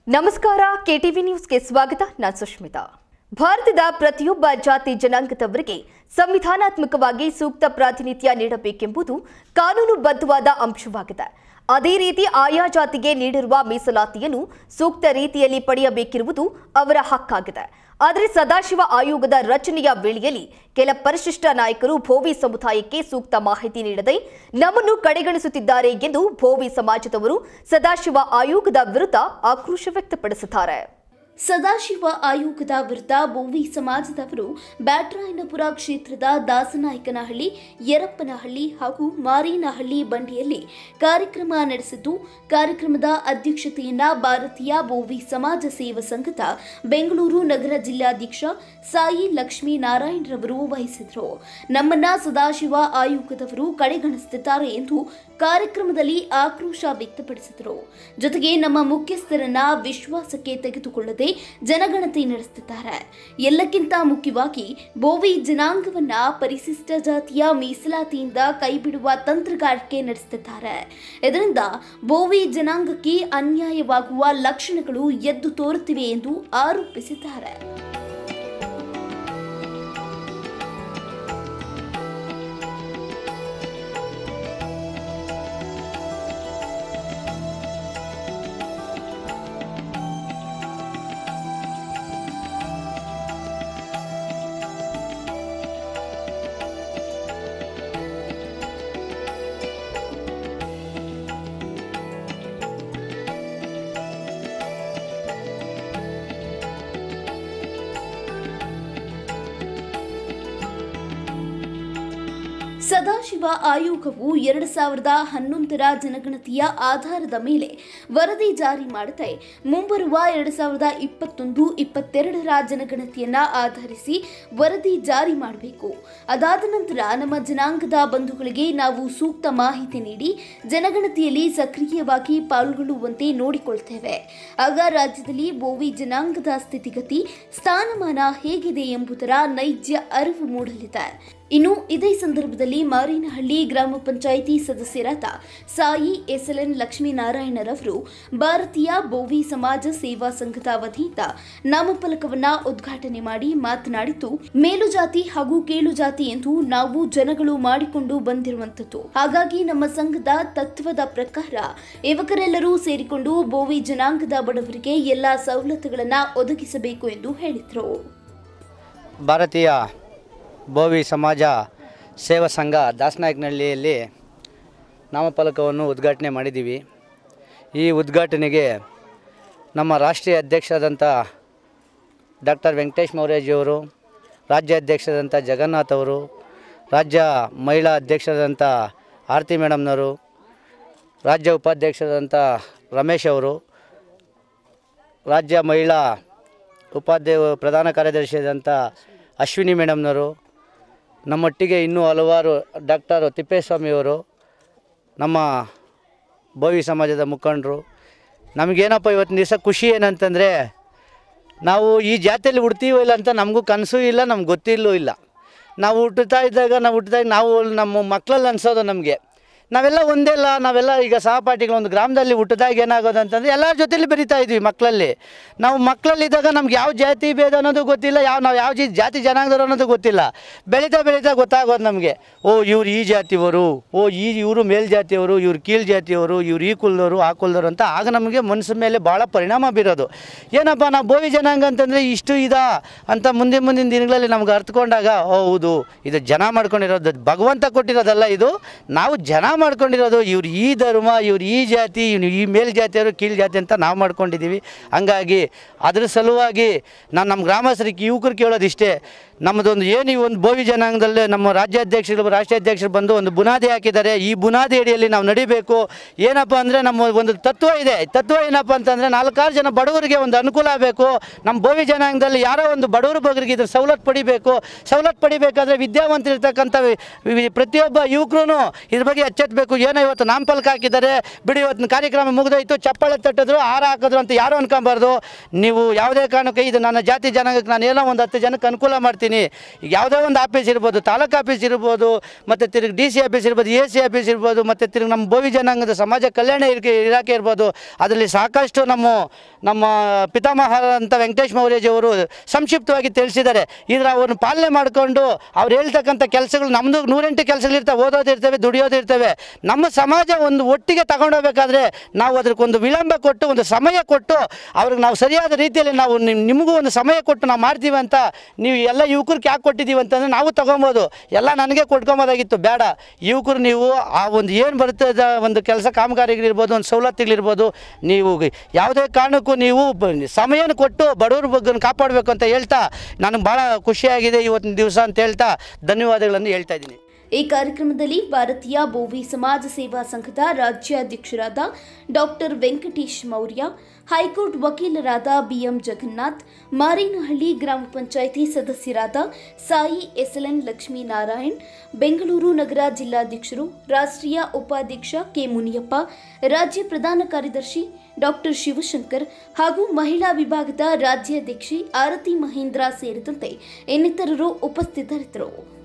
ನಮಸ್ಕಾರ ಕೆಟಿವಿ ನ್ಯೂಸ್ಗೆ ಸ್ವಾಗತ ನಾನು ಸುಷ್ಮಿತಾ ಭಾರತದ ಪ್ರತಿಯೊಬ್ಬ ಜಾತಿ ಜನಾಂಗದವರಿಗೆ ಸಂವಿಧಾನಾತ್ಮಕವಾಗಿ ಸೂಕ್ತ ಪ್ರಾತಿನಿಧ್ಯ ನೀಡಬೇಕೆಂಬುದು ಕಾನೂನುಬದ್ಧವಾದ ಅಂಶವಾಗಿದೆ ಅದೇ ರೀತಿ ಆಯಾ ಜಾತಿಗೆ ನೀಡಿರುವ ಮೀಸಲಾತಿಯನ್ನು ಸೂಕ್ತ ರೀತಿಯಲ್ಲಿ ಪಡೆಯಬೇಕಿರುವುದು ಅವರ ಹಕ್ಕಾಗಿದೆ ಆದರೆ ಸದಾಶಿವ ಆಯೋಗದ ರಚನೆಯ ವೇಳೆಯಲ್ಲಿ ಕೆಲ ಪರಿಶಿಷ್ಟ ನಾಯಕರು ಭೋವಿ ಸಮುದಾಯಕ್ಕೆ ಸೂಕ್ತ ಮಾಹಿತಿ ನೀಡದೆ ನಮ್ಮನ್ನು ಕಡೆಗಣಿಸುತ್ತಿದ್ದಾರೆ ಎಂದು ಭೋವಿ ಸಮಾಜದವರು ಸದಾಶಿವ ಆಯೋಗದ ವಿರುದ್ಧ ಆಕ್ರೋಶ ವ್ಯಕ್ತಪಡಿಸಿದ್ದಾರೆ ಸದಾಶಿವ ಆಯೋಗದ ವಿರುದ್ಧ ಬೋವಿ ಸಮಾಜದವರು ಬ್ಯಾಟರಾಯನಪುರ ಕ್ಷೇತ್ರದ ದಾಸನಾಯಕನಹಳ್ಳಿ ಯರಪ್ಪನಹಳ್ಳಿ ಹಾಗೂ ಮಾರೇನಹಳ್ಳಿ ಬಂಡಿಯಲ್ಲಿ ಕಾರ್ಯಕ್ರಮ ನಡೆಸಿದ್ದು ಕಾರ್ಯಕ್ರಮದ ಅಧ್ಯಕ್ಷತೆಯನ್ನ ಭಾರತೀಯ ಬೋವಿ ಸಮಾಜ ಸೇವಾ ಸಂಘದ ಬೆಂಗಳೂರು ನಗರ ಜಿಲ್ಲಾಧ್ಯಕ್ಷ ಸಾಯಿ ಲಕ್ಷ್ಮೀ ನಾರಾಯಣರವರು ವಹಿಸಿದರು ನಮ್ಮನ್ನ ಸದಾಶಿವ ಆಯೋಗದವರು ಕಡೆಗಣಿಸುತ್ತಿದ್ದಾರೆ ಎಂದು ಕಾರ್ಯಕ್ರಮದಲ್ಲಿ ಆಕ್ರೋಶ ವ್ಯಕ್ತಪಡಿಸಿದರು ಜೊತೆಗೆ ನಮ್ಮ ಮುಖ್ಯಸ್ಥರನ್ನ ವಿಶ್ವಾಸಕ್ಕೆ ತೆಗೆದುಕೊಳ್ಳದೆ ಜನಗಣತಿ ನಡೆಸುತ್ತಿದ್ದಾರೆ ಎಲ್ಲಕ್ಕಿಂತ ಮುಖ್ಯವಾಗಿ ಬೋವಿ ಜನಾಂಗವನ್ನ ಪರಿಶಿಷ್ಟ ಜಾತಿಯ ಮೀಸಲಾತಿಯಿಂದ ಕೈಬಿಡುವ ತಂತ್ರಗಾರಿಕೆ ನಡೆಸುತ್ತಿದ್ದಾರೆ ಇದರಿಂದ ಬೋವಿ ಜನಾಂಗಕ್ಕೆ ಅನ್ಯಾಯವಾಗುವ ಲಕ್ಷಣಗಳು ಎದ್ದು ತೋರುತ್ತಿವೆ ಎಂದು ಆರೋಪಿಸಿದ್ದಾರೆ ಸದಾಶಿವ ಆಯೋಗವು ಎರಡು ಸಾವಿರದ ಹನ್ನೊಂದರ ಜನಗಣತಿಯ ಆಧಾರದ ಮೇಲೆ ವರದಿ ಜಾರಿ ಮಾಡುತ್ತೆ ಮುಂಬರುವ ಎರಡು ಸಾವಿರದ ಇಪ್ಪತ್ತೊಂದು ಇಪ್ಪತ್ತೆರಡರ ಜನಗಣತಿಯನ್ನ ಆಧರಿಸಿ ವರದಿ ಜಾರಿ ಮಾಡಬೇಕು ಅದಾದ ನಂತರ ನಮ್ಮ ಜನಾಂಗದ ಬಂಧುಗಳಿಗೆ ನಾವು ಸೂಕ್ತ ಮಾಹಿತಿ ನೀಡಿ ಜನಗಣತಿಯಲ್ಲಿ ಸಕ್ರಿಯವಾಗಿ ಪಾಲ್ಗೊಳ್ಳುವಂತೆ ನೋಡಿಕೊಳ್ತೇವೆ ಆಗ ರಾಜ್ಯದಲ್ಲಿ ಬೋವಿ ಜನಾಂಗದ ಸ್ಥಿತಿಗತಿ ಸ್ಥಾನಮಾನ ಹೇಗಿದೆ ಎಂಬುದರ ನೈಜ ಅರಿವು ಮೂಡಲಿದೆ ಇನ್ನು ಇದೇ ಸಂದರ್ಭದಲ್ಲಿ ಮಾರೇನಹಳ್ಳಿ ಗ್ರಾಮ ಪಂಚಾಯಿತಿ ಸದಸ್ಯರಾದ ಸಾಯಿ ಎಸ್ಎಲ್ಎನ್ ಲಕ್ಷ್ಮೀನಾರಾಯಣರವರು ಭಾರತೀಯ ಬೋವಿ ಸಮಾಜ ಸೇವಾ ಸಂಘದ ವತಿಯಿಂದ ನಾಮಫಲಕವನ್ನ ಉದ್ಘಾಟನೆ ಮಾಡಿ ಮಾತನಾಡಿದ್ದು ಮೇಲು ಜಾತಿ ಹಾಗೂ ಕೀಳು ಜಾತಿ ಎಂದು ನಾವು ಜನಗಳು ಮಾಡಿಕೊಂಡು ಬಂದಿರುವಂತದ್ದು ಹಾಗಾಗಿ ನಮ್ಮ ಸಂಘದ ತತ್ವದ ಪ್ರಕಾರ ಯುವಕರೆಲ್ಲರೂ ಸೇರಿಕೊಂಡು ಬೋವಿ ಜನಾಂಗದ ಬಡವರಿಗೆ ಎಲ್ಲಾ ಸವಲತ್ತುಗಳನ್ನು ಒದಗಿಸಬೇಕು ಎಂದು ಹೇಳಿದರು ಭಾರತೀಯ ಬೋವಿ ಸಮಾಜ ಸೇವಾ ಸಂಘ ದಾಸನಾಯಕನಹಳ್ಳಿಯಲ್ಲಿ ನಾಮಫಲಕವನ್ನು ಉದ್ಘಾಟನೆ ಮಾಡಿದ್ದೀವಿ ಈ ಉದ್ಘಾಟನೆಗೆ ನಮ್ಮ ರಾಷ್ಟ್ರೀಯ ಅಧ್ಯಕ್ಷರಾದಂಥ ಡಾಕ್ಟರ್ ವೆಂಕಟೇಶ್ ಮೌರ್ಯಜಿಯವರು ರಾಜ್ಯ ಅಧ್ಯಕ್ಷರಾದಂಥ ಜಗನ್ನಾಥ್ ಅವರು ರಾಜ್ಯ ಮಹಿಳಾ ಅಧ್ಯಕ್ಷರಾದಂಥ ಆರತಿ ಮೇಡಮ್ನವರು ರಾಜ್ಯ ಉಪಾಧ್ಯಕ್ಷರಾದಂಥ ರಮೇಶ್ ಅವರು ರಾಜ್ಯ ಮಹಿಳಾ ಉಪಾಧ್ಯಾಯ ಪ್ರಧಾನ ಕಾರ್ಯದರ್ಶಿಯಾದಂಥ ಅಶ್ವಿನಿ ಮೇಡಮ್ನವರು ನಮ್ಮೊಟ್ಟಿಗೆ ಇನ್ನೂ ಹಲವಾರು ಡಾಕ್ಟರ್ ತಿಪ್ಪೇಸ್ವಾಮಿಯವರು ನಮ್ಮ ಬೋವಿ ಸಮಾಜದ ಮುಖಂಡರು ನಮಗೇನಪ್ಪ ಇವತ್ತಿನ ದಿವಸ ಖುಷಿ ಏನಂತಂದರೆ ನಾವು ಈ ಜಾತಿಯಲ್ಲಿ ಹುಡ್ತೀವೋ ಇಲ್ಲ ಅಂತ ನಮಗೂ ಕನಸು ಇಲ್ಲ ನಮ್ಗೆ ಗೊತ್ತಿಲ್ಲೂ ಇಲ್ಲ ನಾವು ಹುಟ್ಟುತ್ತಾ ಇದ್ದಾಗ ನಾವು ಹುಟ್ಟಿದಾಗ ನಾವು ನಮ್ಮ ಮಕ್ಕಳಲ್ಲಿ ಅನ್ಸೋದು ನಮಗೆ ನಾವೆಲ್ಲ ಒಂದೇ ಅಲ್ಲ ನಾವೆಲ್ಲ ಈಗ ಸಹಪಾಠಿಗಳು ಒಂದು ಗ್ರಾಮದಲ್ಲಿ ಹುಟ್ಟಿದಾಗ ಏನಾಗೋದು ಅಂತಂದರೆ ಎಲ್ಲರ ಜೊತೆಲಿ ಬೆರೀತಾ ಇದ್ವಿ ಮಕ್ಕಳಲ್ಲಿ ನಾವು ಮಕ್ಕಳಲ್ಲಿದ್ದಾಗ ನಮ್ಗೆ ಯಾವ ಜಾತಿ ಭೇದ ಅನ್ನೋದು ಗೊತ್ತಿಲ್ಲ ಯಾವ ನಾವು ಯಾವ ಜಿ- ಜಾತಿ ಜನಾಂಗದವರು ಅನ್ನೋದು ಗೊತ್ತಿಲ್ಲ ಬೆಳೀತಾ ಬೆಳೀತಾ ಗೊತ್ತಾಗೋದು ನಮಗೆ ಓ ಇವ್ರು ಈ ಜಾತಿಯವರು ಓ ಈ ಇವರು ಮೇಲ್ಜಾತಿಯವರು ಇವ್ರು ಕೀಳು ಜಾತಿಯವರು ಇವ್ರು ಈ ಕುಲದವರು ಆ ಕುಲದವರು ಅಂತ ಆಗ ನಮಗೆ ಮನಸ್ಸು ಮೇಲೆ ಭಾಳ ಪರಿಣಾಮ ಬೀರೋದು ಏನಪ್ಪ ನಾವು ಬೋವಿ ಜನಾಂಗ ಅಂತಂದರೆ ಇಷ್ಟು ಇದಾ ಅಂತ ಮುಂದೆ ಮುಂದಿನ ದಿನಗಳಲ್ಲಿ ನಮ್ಗೆ ಅರ್ಥಕೊಂಡಾಗ ಓ, ಹೌದು ಇದು ಜನ ಮಾಡ್ಕೊಂಡಿರೋದು ಭಗವಂತ ಕೊಟ್ಟಿರೋದಲ್ಲ ಇದು ನಾವು ಜನ ಮಾಡ್ಕೊಂಡಿರೋದು ಇವ್ರು ಈ ಧರ್ಮ ಇವ್ರು ಈ ಜಾತಿ ಇವ್ನು ಈ ಮೇಲ್ಜಾತಿಯವರು ಕೀಳು ಜಾತಿ ಅಂತ ನಾವು ಮಾಡ್ಕೊಂಡಿದ್ದೀವಿ ಹಂಗಾಗಿ ಅದ್ರ ಸಲುವಾಗಿ ನಾನು ನಮ್ಮ ಗ್ರಾಮಸ್ಥರಿಗೆ ಯುವಕರು ಕೇಳೋದಿಷ್ಟೇ ನಮ್ಮದೊಂದು ಏನು ಈ ಒಂದು ಬೋವಿ ಜನಾಂಗದಲ್ಲಿ ನಮ್ಮ ರಾಜ್ಯಾಧ್ಯಕ್ಷರು ರಾಷ್ಟ್ರೀಯ ಅಧ್ಯಕ್ಷರು ಬಂದು ಒಂದು ಬುನಾದಿ ಹಾಕಿದ್ದಾರೆ ಈ ಬುನಾದಿ ಅಡಿಯಲ್ಲಿ ನಾವು ನಡಿಬೇಕು ಏನಪ್ಪ ಅಂದರೆ ನಮ್ಮ ಒಂದು ತತ್ವ ಇದೆ ತತ್ವ ಏನಪ್ಪ ಅಂತಂದರೆ ನಾಲ್ಕಾರು ಜನ ಬಡವರಿಗೆ ಒಂದು ಅನುಕೂಲ ಆಗಬೇಕು ನಮ್ಮ ಬೋವಿ ಜನಾಂಗದಲ್ಲಿ ಯಾರೋ ಒಂದು ಬಡವರು ಬಗ್ಗರಿಗೆ ಇದ್ರ ಸವಲತ್ತು ಪಡಿಬೇಕು ಸವಲತ್ತು ಪಡಿಬೇಕಾದ್ರೆ ವಿದ್ಯಾವಂತರಿರ್ತಕ್ಕಂಥ ವಿ- ವಿ- ಪ್ರತಿಯೊಬ್ಬ ಯುವಕರು ಇದ್ರ ಬಗ್ಗೆ ಎಚ್ಚೆತ್ತಬೇಕು ಏನೋ ಇವತ್ತು ನಾಮಫಲಕ ಹಾಕಿದ್ದಾರೆ ಬಿಡಿ ಇವತ್ತಿನ ಕಾರ್ಯಕ್ರಮ ಮುಗಿದೋಯ್ತು ಚಪ್ಪಾಳೆ ತಟ್ಟಿದ್ರು ಹಾರ ಹಾಕಿದ್ರು ಅಂತ ಯಾರು ಅನ್ಕೊಬಾರ್ದು ನೀವು ಯಾವುದೇ ಕಾರಣಕ್ಕೆ ಇದು ನನ್ನ ಜಾತಿ ಜನಾಂಗಕ್ಕೆ ನಾನು ಏನೋ ಒಂದು ಹತ್ತು ಜನಕ್ಕೆ ಅನುಕೂಲ ಮಾಡ್ತೀನಿ ಹೇಳ್ತೀನಿ ಈಗ ಯಾವುದೇ ಒಂದು ಆಫೀಸ್ ಇರ್ಬೋದು ತಾಲೂಕು ಆಫೀಸ್ ಇರ್ಬೋದು ಮತ್ತು ತಿರುಗಿ ಡಿ ಸಿ ಆಫೀಸ್ ಇರ್ಬೋದು ಎ ಸಿ ಆಫೀಸ್ ಇರ್ಬೋದು ಮತ್ತು ತಿರುಗಿ ನಮ್ಮ ಬೋವಿ ಜನಾಂಗದ ಸಮಾಜ ಕಲ್ಯಾಣ ಇಲಾಖೆ ಇಲಾಖೆ ಇರ್ಬೋದು ಅದರಲ್ಲಿ ಸಾಕಷ್ಟು ನಮ್ಮ ನಮ್ಮ ಪಿತಾಮಹರಂಥ ವೆಂಕಟೇಶ್ ಮೌರ್ಯಜಿಯವರು ಸಂಕ್ಷಿಪ್ತವಾಗಿ ತಿಳಿಸಿದ್ದಾರೆ ಇದ್ರ ಅವ್ರನ್ನ ಪಾಲನೆ ಮಾಡಿಕೊಂಡು ಅವ್ರು ಹೇಳ್ತಕ್ಕಂಥ ಕೆಲಸಗಳು ನಮ್ಮದು ನೂರೆಂಟು ಕೆಲಸಗಳಿರ್ತವೆ ಓದೋದಿರ್ತವೆ ದುಡಿಯೋದಿರ್ತವೆ ನಮ್ಮ ಸಮಾಜ ಒಂದು ಒಟ್ಟಿಗೆ ತಗೊಂಡೋಗ್ಬೇಕಾದ್ರೆ ನಾವು ಅದಕ್ಕೊಂದು ವಿಳಂಬ ಕೊಟ್ಟು ಒಂದು ಸಮಯ ಕೊಟ್ಟು ಅವ್ರಿಗೆ ನಾವು ಸರಿಯಾದ ರೀತಿಯಲ್ಲಿ ನಾವು ನಿಮ್ ನಿಮಗೂ ಒಂದು ಸಮಯ ಕೊಟ್ಟು ನಾವು ಮಾಡ್ತೀವಿ ಅಂತ ನೀವು ಎಲ್ಲ ಯುವಕರಿಗೆ ಯಾಕೆ ಕೊಟ್ಟಿದ್ದೀವಿ ಅಂತಂದರೆ ನಾವು ತೊಗೊಬೋದು ಎಲ್ಲ ನನಗೆ ಕೊಟ್ಕೊಬೋದಾಗಿತ್ತು ಬೇಡ ಯುವಕರು ನೀವು ಆ ಒಂದು ಏನು ಬರ್ತದ ಒಂದು ಕೆಲಸ ಕಾಮಗಾರಿಗಳಿರ್ಬೋದು ಒಂದು ಸವಲತ್ತುಗಳಿರ್ಬೋದು ನೀವು ಯಾವುದೇ ಕಾರಣಕ್ಕೂ ನೀವು ಬ- ಸಮಯನ ಕೊಟ್ಟು ಬಡವ್ರ ಬಗ್ಗೆ ಕಾಪಾಡಬೇಕು ಅಂತ ಹೇಳ್ತಾ ನನಗೆ ಭಾಳ ಖುಷಿಯಾಗಿದೆ ಇವತ್ತಿನ ದಿವಸ ಅಂತ ಹೇಳ್ತಾ ಧನ್ಯವಾದಗಳನ್ನು ಹೇಳ್ತಾ ಇದ್ದೀನಿ ಈ ಕಾರ್ಯಕ್ರಮದಲ್ಲಿ ಭಾರತೀಯ ಬೋವಿ ಸಮಾಜ ಸೇವಾ ಸಂಘದ ರಾಜ್ಯಾಧ್ಯಕ್ಷರಾದ ಡಾಕ್ಟರ್ ವೆಂಕಟೇಶ್ ಮೌರ್ಯ ಹೈಕೋರ್ಟ್ ವಕೀಲರಾದ ಬಿಎಂ ಜಗನ್ನಾಥ್ ಮಾರೇನಹಳ್ಳಿ ಗ್ರಾಮ ಪಂಚಾಯಿತಿ ಸದಸ್ಯರಾದ ಸಾಯಿ ಎಸ್ಎಲ್ಎನ್ ಲಕ್ಷ್ಮೀನಾರಾಯಣ್ ಬೆಂಗಳೂರು ನಗರ ಜಿಲ್ಲಾಧ್ಯಕ್ಷರು ರಾಷ್ಟ್ರೀಯ ಉಪಾಧ್ಯಕ್ಷ ಕೆ ಮುನಿಯಪ್ಪ ರಾಜ್ಯ ಪ್ರಧಾನ ಕಾರ್ಯದರ್ಶಿ ಡಾಕ್ಟರ್ ಶಿವಶಂಕರ್ ಹಾಗೂ ಮಹಿಳಾ ವಿಭಾಗದ ರಾಜ್ಯಾಧ್ಯಕ್ಷೆ ಆರತಿ ಮಹೇಂದ್ರ ಸೇರಿದಂತೆ ಇನ್ನಿತರರು ಉಪಸ್ಥಿತರಿದ್ದರು